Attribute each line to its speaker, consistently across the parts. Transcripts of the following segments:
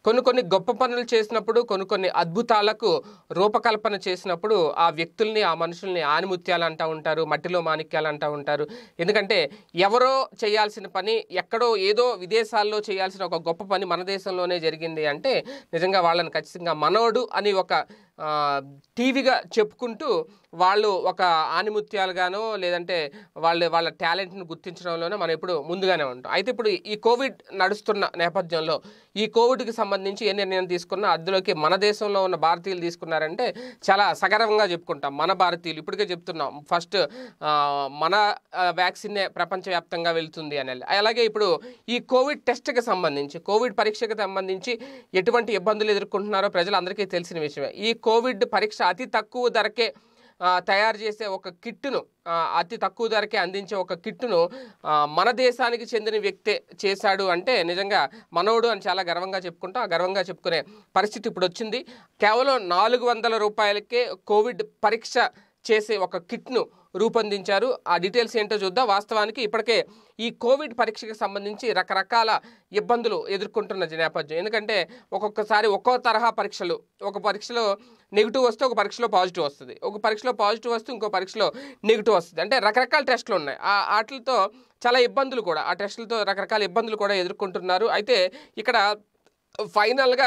Speaker 1: కొన్ని కొన్ని గొప్ప పనులు చేసినప్పుడు కొన్ని కొన్ని అద్భుతాలకు రూపకల్పన చేసినప్పుడు ఆ వ్యక్తుల్ని ఆ మనుషుల్ని ఆనిముత్యాలు అంటూ ఉంటారు మట్టిలో మాణిక్యాలు అంటూ ఉంటారు ఎందుకంటే ఎవరో చేయాల్సిన పని ఎక్కడో ఏదో విదేశాల్లో చేయాల్సిన ఒక గొప్ప పని మన దేశంలోనే జరిగింది అంటే నిజంగా వాళ్ళని ఖచ్చితంగా మనోడు అని ఒక ఆ, టీవీగా చెప్పుకుంటూ వాళ్ళు ఒక ఆనిముత్యాలుగానో లేదంటే వాళ్ళు వాళ్ళ టాలెంట్ను గుర్తించడంలోనే మనం ఇప్పుడు ముందుగానే ఉంటాం అయితే ఇప్పుడు ఈ కోవిడ్ నడుస్తున్న నేపథ్యంలో ఈ కోవిడ్కి సంబంధించి ఏ నిర్ణయం తీసుకున్నా అందులోకి మన దేశంలో ఉన్న భారతీయులు తీసుకున్నారంటే చాలా సగర్వంగా చెప్పుకుంటాం మన భారతీయులు ఇప్పటికే చెప్తున్నాం ఫస్ట్ మన ఆ, వ్యాక్సినే ప్రపంచవ్యాప్తంగా వెళ్తుంది అని అలాగే ఇప్పుడు ఈ కోవిడ్ టెస్ట్కి సంబంధించి కోవిడ్ పరీక్షకు సంబంధించి ఎటువంటి ఇబ్బందులు ఎదుర్కొంటున్నారో ప్రజలందరికీ తెలిసిన విషయమే ఈ కోవిడ్ పరీక్ష అతి తక్కువ ధరకే ఆ, తయారు చేసే ఒక కిట్టును ఆ, అతి తక్కువ ధరకే అందించే ఒక కిట్టును ఆ, మన దేశానికి చెందిన వ్యక్తే చేశాడు అంటే నిజంగా మనోడు అని చాలా గర్వంగా చెప్పుకుంటాం ఆ గర్వంగా చెప్పుకునే పరిస్థితి ఇప్పుడు వచ్చింది కేవలం నాలుగు వందల రూపాయలకే కోవిడ్ పరీక్ష చేసే ఒక కిట్ను రూపొందించారు ఆ డీటెయిల్స్ ఏంటో చూద్దాం వాస్తవానికి ఇప్పటికే ఈ కోవిడ్ పరీక్షకి సంబంధించి రకరకాల ఇబ్బందులు ఎదుర్కొంటున్న నేపథ్యం ఎందుకంటే ఒక్కొక్కసారి ఒక్కో తరహా పరీక్షలు ఒక పరీక్షలో నెగిటివ్ వస్తే ఒక పరీక్షలో పాజిటివ్ వస్తుంది ఒక పరీక్షలో పాజిటివ్ వస్తే ఇంకో పరీక్షలో నెగిటివ్ వస్తుంది అంటే రకరకాల టెస్టులు ఉన్నాయి ఆ వాటితో చాలా ఇబ్బందులు కూడా ఆ టెస్టులతో రకరకాల ఇబ్బందులు కూడా ఎదుర్కొంటున్నారు అయితే ఇక్కడ ఫైనల్గా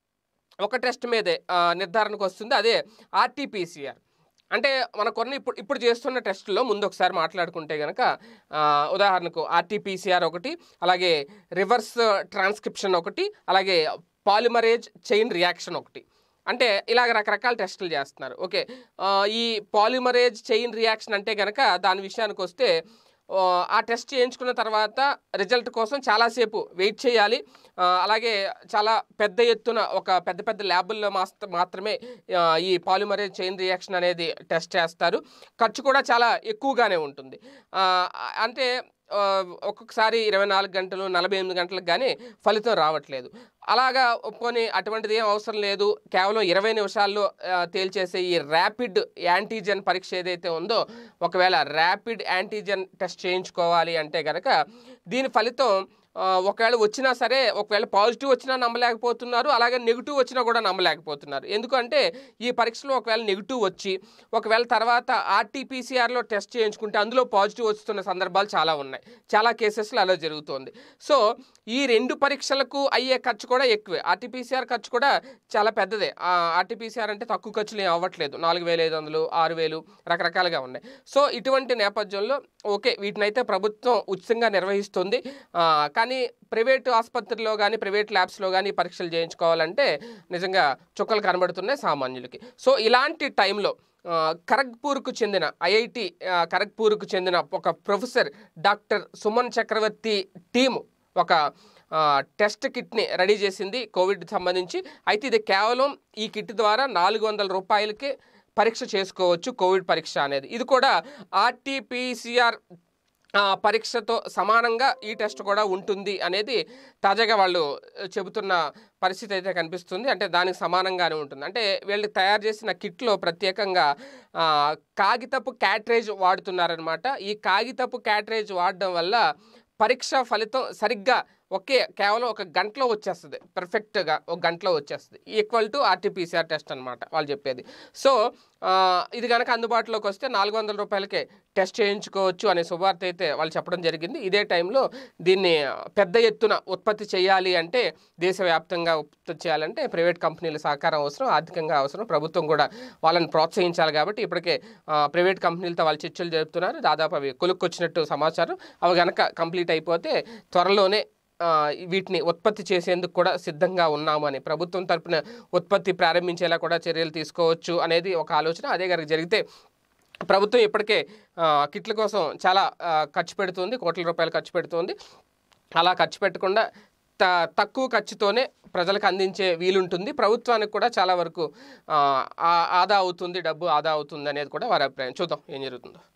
Speaker 1: ఒక టెస్ట్ మీదే ఆ, నిర్ధారణకు వస్తుంది అదే ఆర్టీపీసీఆర్ అంటే మన కొన్ని ఇప్పుడు ఇప్పుడు చేస్తున్న టెస్టుల్లో ముందు ఒకసారి మాట్లాడుకుంటే కనుక ఆ, ఉదాహరణకు ఆర్టీపీసీఆర్ ఒకటి అలాగే రివర్స్ ట్రాన్స్క్రిప్షన్ ఒకటి అలాగే పాలిమరేజ్ చైన్ రియాక్షన్ ఒకటి అంటే ఇలాగ రకరకాల టెస్టులు చేస్తున్నారు ఓకే ఆ, ఈ పాలిమరేజ్ చైన్ రియాక్షన్ అంటే కనుక దాని విషయానికి వస్తే ఆ, ఆ టెస్ట్ చేయించుకున్న తర్వాత రిజల్ట్ కోసం చాలాసేపు వెయిట్ చేయాలి ఆ, అలాగే చాలా పెద్ద ఎత్తున ఒక పెద్ద పెద్ద ల్యాబుల్లో మాస్త మాత్రమే ఆ, ఈ పాలిమరేజ్ చైన్ రియాక్షన్ అనేది టెస్ట్ చేస్తారు ఖర్చు కూడా చాలా ఎక్కువగానే ఉంటుంది ఆ, అంటే ఆ, ఒక్కొక్కసారి ఇరవై నాలుగు గంటలు నలభై ఎనిమిది గంటలకు కానీ ఫలితం రావట్లేదు అలాగా పోనీ అటువంటిది ఏం అవసరం లేదు కేవలం ఇరవై నిమిషాల్లో ఆ, తేల్చేసే ఈ ర్యాపిడ్ యాంటీజెన్ పరీక్ష ఏదైతే ఉందో ఒకవేళ ర్యాపిడ్ యాంటీజెన్ టెస్ట్ చేయించుకోవాలి అంటే కనుక దీని ఫలితం ఆ, ఒకవేళ వచ్చినా సరే ఒకవేళ పాజిటివ్ వచ్చినా నమ్మలేకపోతున్నారు అలాగే నెగిటివ్ వచ్చినా కూడా నమ్మలేకపోతున్నారు ఎందుకంటే ఈ పరీక్షలో ఒకవేళ నెగిటివ్ వచ్చి ఒకవేళ తర్వాత ఆర్టీపీసీఆర్లో టెస్ట్ చేయించుకుంటే అందులో పాజిటివ్ వస్తున్న సందర్భాలు చాలా ఉన్నాయి చాలా కేసెస్లో అలా జరుగుతోంది సో ఈ రెండు పరీక్షలకు అయ్యే ఖర్చు కూడా ఎక్కువే ఆర్టీపీసీఆర్ ఖర్చు కూడా చాలా పెద్దదే ఆర్టీపీసీఆర్ అంటే తక్కువ ఖర్చులు ఏం అవ్వట్లేదు నాలుగు వేల ఐదు వందలు ఆరు వేలు రకరకాలుగా ఉన్నాయి సో ఇటువంటి నేపథ్యంలో ఓకే వీటినైతే ప్రభుత్వం ఉచితంగా నిర్వహిస్తుంది ఆ, కానీ ప్రైవేట్ ఆసుపత్రుల్లో కానీ ప్రైవేట్ ల్యాబ్స్లో కానీ పరీక్షలు చేయించుకోవాలంటే నిజంగా చుక్కలు కనబడుతున్నాయి సామాన్యులకి సో ఇలాంటి టైంలో ఆ, ఖరగ్పూర్కు చెందిన ఐఐటి ఆ, ఖరగ్పూర్కు చెందిన ఒక professor doctor Suman Chakravarthy team ఒక ఆ, టెస్ట్ కిట్ని రెడీ చేసింది కోవిడ్ సంబంధించి అయితే ఇది కేవలం ఈ కిట్ ద్వారా నాలుగు వందల రూపాయలకే పరీక్ష చేసుకోవచ్చు కోవిడ్ పరీక్ష అనేది ఇది కూడా ఆర్టీపీసీఆర్ ఆ, పరీక్షతో సమానంగా ఈ టెస్ట్ కూడా ఉంటుంది అనేది తాజాగా వాళ్ళు చెబుతున్న పరిస్థితి అయితే కనిపిస్తుంది అంటే దానికి సమానంగానే ఉంటుంది అంటే వీళ్ళు తయారు చేసిన కిట్లో ప్రత్యేకంగా ఆ, కాగితపు క్యాట్రేజ్ వాడుతున్నారనమాట ఈ కాగితపు క్యాట్రేజ్ వాడడం వల్ల పరీక్ష ఫలితం సరిగ్గా ఒకే కేవలం ఒక గంటలో వచ్చేస్తుంది పర్ఫెక్ట్గా ఒక గంటలో వచ్చేస్తుంది ఈక్వల్ టు ఆర్టీపీసీఆర్ టెస్ట్ అనమాట వాళ్ళు చెప్పేది సో ఆ, ఇది కనుక అందుబాటులోకి వస్తే నాలుగు వందల రూపాయలకే టెస్ట్ చేయించుకోవచ్చు అనే శుభార్త అయితే వాళ్ళు చెప్పడం జరిగింది ఇదే టైంలో దీన్ని పెద్ద ఎత్తున ఉత్పత్తి చేయాలి అంటే దేశవ్యాప్తంగా ఉత్పత్తి చేయాలంటే ప్రైవేట్ కంపెనీల సహకారం అవసరం ఆర్థికంగా అవసరం ప్రభుత్వం కూడా వాళ్ళని ప్రోత్సహించాలి కాబట్టి ఇప్పటికే ఆ, ప్రైవేట్ కంపెనీలతో వాళ్ళు చర్చలు జరుపుతున్నారు దాదాపు అవి కొలుక్కొచ్చినట్టు సమాచారం అవి కనుక కంప్లీట్ అయిపోతే త్వరలోనే ఆ, వీటిని ఉత్పత్తి చేసేందుకు కూడా సిద్ధంగా ఉన్నాము అని ప్రభుత్వం తరపున ఉత్పత్తి ప్రారంభించేలా కూడా చర్యలు తీసుకోవచ్చు అనేది ఒక ఆలోచన అదే కనుక జరిగితే ప్రభుత్వం ఇప్పటికే ఆ, కిట్ల కోసం చాలా ఆ, ఖర్చు పెడుతుంది కోట్ల రూపాయలు ఖర్చు పెడుతుంది అలా ఖర్చు పెట్టకుండా త తక్కువ ఖర్చుతోనే ప్రజలకు అందించే వీలుంటుంది ప్రభుత్వానికి కూడా చాలా వరకు ఆ, ఆ- ఆదా అవుతుంది డబ్బు ఆదా అవుతుంది అనేది కూడా వారి అభిప్రాయం చూద్దాం ఏం జరుగుతుందో